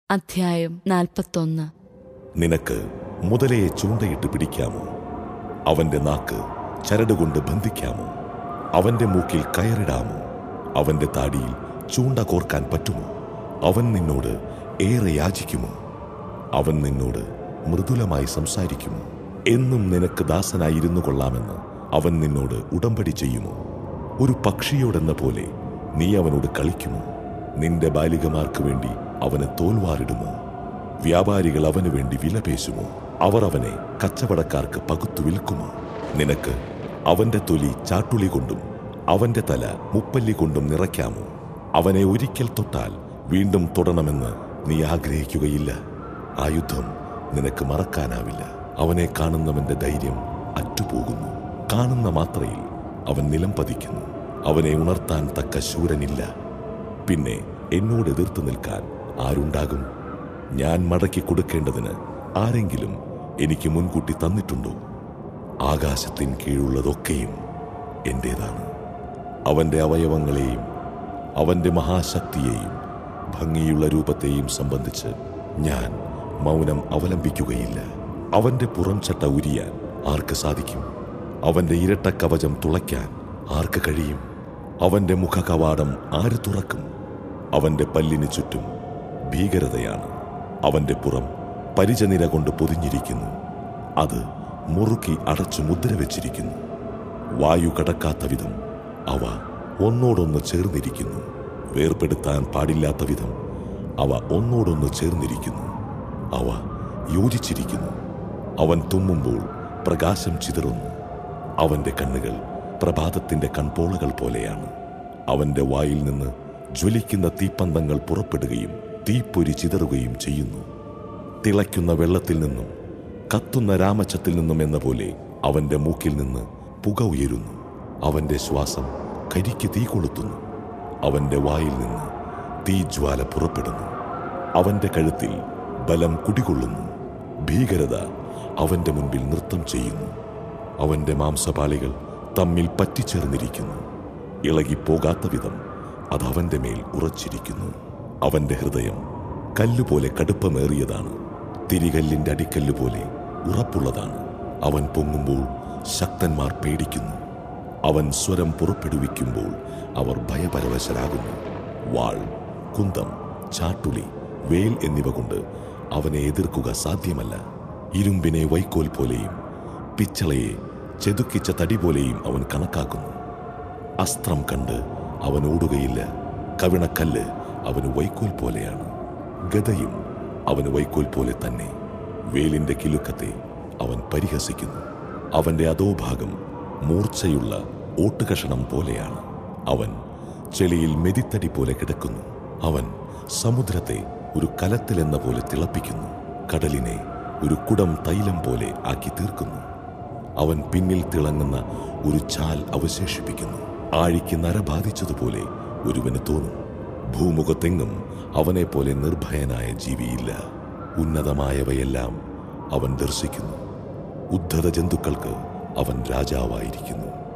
അധ്യായം നാൽപ്പത്തൊന്ന് നിനക്ക് മുതലയെ ചൂണ്ടയിട്ട് പിടിക്കാമോ അവന്റെ നാക്ക് ചരടുകൊണ്ട് ബന്ധിക്കാമോ അവന്റെ മൂക്കിൽ കയറിടാമോ അവന്റെ താടിയിൽ ചൂണ്ട കോർക്കാൻ പറ്റുമോ അവൻ നിന്നോട് ഏറെ യാചിക്കുമോ അവൻ നിന്നോട് മൃദുലമായി സംസാരിക്കുമോ എന്നും നിനക്ക് ദാസനായിരുന്നു കൊള്ളാമെന്ന് അവൻ നിന്നോട് ഉടമ്പടി ചെയ്യുമോ ഒരു പക്ഷിയോടെന്ന പോലെ നീ അവനോട് കളിക്കുമോ നിന്റെ ബാലികമാർക്ക് വേണ്ടി അവന് തോൽവാറിടുമോ വ്യാപാരികൾ അവന് വേണ്ടി വിലപേശുമോ അവർ അവനെ കച്ചവടക്കാർക്ക് പകുത്തു വിൽക്കുമോ നിനക്ക് അവന്റെ തൊലി ചാട്ടുളി കൊണ്ടും അവന്റെ തല മുപ്പല്ലി കൊണ്ടും നിറയ്ക്കാമോ അവനെ ഒരിക്കൽ തൊട്ടാൽ വീണ്ടും തൊടണമെന്ന് നീ ആഗ്രഹിക്കുകയില്ല ആ യുദ്ധം നിനക്ക് മറക്കാനാവില്ല അവനെ കാണുന്നവന്റെ ധൈര്യം അറ്റുപോകുന്നു കാണുന്ന മാത്രയിൽ അവൻ നിലം പതിക്കുന്നു അവനെ ഉണർത്താൻ തക്ക ശൂരനില്ല പിന്നെ എന്നോട് എതിർത്ത് നിൽക്കാൻ ആരുണ്ടാകും ഞാൻ മടക്കി കൊടുക്കേണ്ടതിന് ആരെങ്കിലും എനിക്ക് മുൻകൂട്ടി തന്നിട്ടുണ്ടോ ആകാശത്തിൻ കീഴുള്ളതൊക്കെയും എന്റേതാണ് അവന്റെ അവയവങ്ങളെയും അവന്റെ മഹാശക്തിയെയും ഭംഗിയുള്ള രൂപത്തെയും സംബന്ധിച്ച് ഞാൻ മൗനം അവലംബിക്കുകയില്ല അവന്റെ പുറംചട്ട ഉരിയാൻ ആർക്ക് സാധിക്കും അവന്റെ ഇരട്ട കവചം തുളയ്ക്കാൻ ആർക്ക് കഴിയും അവന്റെ മുഖകവാടം ആര് തുറക്കും അവന്റെ പല്ലിന് ചുറ്റും ഭീകരതയാണ് അവന്റെ പുറം പരിചനിര കൊണ്ട് പൊതിഞ്ഞിരിക്കുന്നു അത് മുറുക്കി അടച്ചു മുദ്ര വെച്ചിരിക്കുന്നു വായു കടക്കാത്ത വിധം അവ ഒന്നോടൊന്ന് ചേർന്നിരിക്കുന്നു വേർപെടുത്താൻ പാടില്ലാത്ത വിധം അവ ഒന്നോടൊന്ന് ചേർന്നിരിക്കുന്നു അവ യോജിച്ചിരിക്കുന്നു അവൻ തുമ്മുമ്പോൾ പ്രകാശം ചിതറുന്നു അവന്റെ കണ്ണുകൾ പ്രഭാതത്തിന്റെ കൺപോളകൾ പോലെയാണ് അവന്റെ വായിൽ നിന്ന് ജ്വലിക്കുന്ന തീപ്പന്തങ്ങൾ പുറപ്പെടുകയും തീപ്പൊരി ചിതറുകയും ചെയ്യുന്നു തിളയ്ക്കുന്ന വെള്ളത്തിൽ നിന്നും കത്തുന്ന രാമച്ചത്തിൽ നിന്നും എന്ന പോലെ അവന്റെ മൂക്കിൽ നിന്ന് പുക ഉയരുന്നു അവന്റെ ശ്വാസം കരിക്ക് തീ കൊളുത്തുന്നു അവന്റെ വായിൽ നിന്ന് തീജ്വാല പുറപ്പെടുന്നു അവന്റെ കഴുത്തിൽ ബലം കുടികൊള്ളുന്നു ഭീകരത അവന്റെ മുൻപിൽ നൃത്തം ചെയ്യുന്നു അവന്റെ മാംസപാളികൾ തമ്മിൽ പറ്റിച്ചേർന്നിരിക്കുന്നു ഇളകിപ്പോകാത്ത വിധം അത് അവന്റെ മേൽ ഉറച്ചിരിക്കുന്നു അവന്റെ ഹൃദയം കല്ലുപോലെ കടുപ്പമേറിയതാണ് തിരികല്ലിന്റെ അടിക്കല്ല് പോലെ ഉറപ്പുള്ളതാണ് അവൻ പൊങ്ങുമ്പോൾ ശക്തന്മാർ പേടിക്കുന്നു അവൻ സ്വരം പുറപ്പെടുവിക്കുമ്പോൾ അവർ ഭയപരവശരാകുന്നു വാൾ കുന്തം ചാട്ടുളി വേൽ എന്നിവ കൊണ്ട് അവനെ എതിർക്കുക സാധ്യമല്ല ഇരുമ്പിനെ വൈക്കോൽ പോലെയും പിച്ചളയെ ചെതുക്കിച്ച തടി പോലെയും അവൻ കണക്കാക്കുന്നു അസ്ത്രം കണ്ട് അവൻ ഓടുകയില്ല കവിണക്കല്ല് അവന് വൈക്കോൽ പോലെയാണ് ഗതയും അവന് വൈക്കോൽ പോലെ തന്നെ വേലിന്റെ കിലുക്കത്തെ അവൻ പരിഹസിക്കുന്നു അവന്റെ അധോഭാഗം മൂർച്ചയുള്ള ഓട്ടുകഷണം പോലെയാണ് അവൻ ചെളിയിൽ മെതിത്തടി പോലെ കിടക്കുന്നു അവൻ സമുദ്രത്തെ ഒരു കലത്തിലെന്ന പോലെ തിളപ്പിക്കുന്നു കടലിനെ ഒരു കുടം തൈലം പോലെ ആക്കി തീർക്കുന്നു അവൻ പിന്നിൽ തിളങ്ങുന്ന ഒരു ചാൽ അവശേഷിപ്പിക്കുന്നു ആഴിക്ക് നര ബാധിച്ചതുപോലെ ഒരുവന് തോന്നും ഭൂമുഖത്തെങ്ങും അവനെ പോലെ നിർഭയനായ ജീവിയില്ല ഉന്നതമായവയെല്ലാം അവൻ ദർശിക്കുന്നു ഉദ്ധത ജന്തുക്കൾക്ക് അവൻ രാജാവായിരിക്കുന്നു